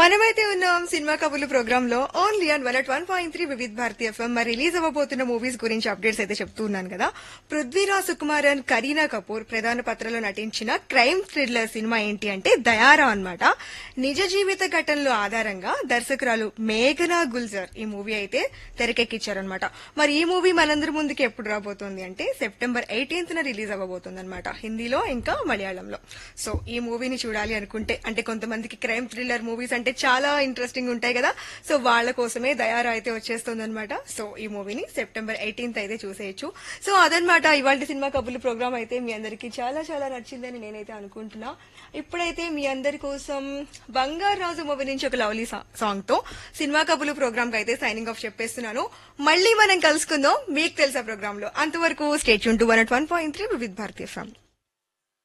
మనమైతే ఉన్నాం సినిమా కబుర్లు ప్రోగ్రామ్ లో only and one one point three Vividh Bharati FM మరి రిలీజ్ అవ్వబోతున్న మూవీస్ గురించి అప్డేట్స్ అయితే చెప్తున్నాను కదా పృథ్వీరాజ్ సుకుమారన్ కరీనా కపూర్ ప్రధాన పాత్రలో నటించిన క్రైమ్ థ్రిల్లర్ సినిమా ఏంటి అంటే దయారా అన్నమాట నిజ జీవిత ఘటనలు ఆధారంగా దర్శకురాలు మేఘనా గుల్జర్ ఈ మూవీ అయితే తెరకెక్కించారనమాట మరి ఈ మూవీ మనందరి ముందుకి ఎప్పుడు రాబోతోంది అంటే సెప్టెంబర్ ఎయిటీన్త్ న రిలీజ్ అవ్వబోతుంది అనమాట హిందీలో ఇంకా మలయాళంలో సో ఈ మూవీని చూడాలి అనుకుంటే అంటే కొంతమందికి క్రైమ్ థ్రిల్లర్ మూవీస్ అంటే చాలా ఇంట్రెస్టింగ్ ఉంటాయి కదా సో వాళ్ళ కోసమే దయారా అయితే వచ్చేస్తుంది అనమాట సో ఈ మూవీని సెప్టెంబర్ ఎయిటీన్త్ అయితే చూసేయచ్చు సో అదనమాట ఇవాళ సినిమా కబుర్లు ప్రోగ్రామ్ అయితే మీ అందరికీ చాలా చాలా నచ్చిందని నేనైతే అనుకుంటున్నా ఇప్పుడైతే మీ అందరి కోసం బంగారు రాజు మూవీ నుంచి ఒక లవ్లీ సాంగ్ తో సినిమా కబుర్లు ప్రోగ్రామ్ కి అయితే సైనింగ్ ఆఫ్ చెప్పేస్తున్నాను మళ్ళీ మనం కలుసుకుందాం మీకు తెలుసా ప్రోగ్రామ్ లో అంతవరకు స్టేట్ యూన్ two one one point three with భారతీయ ఫ్రమ్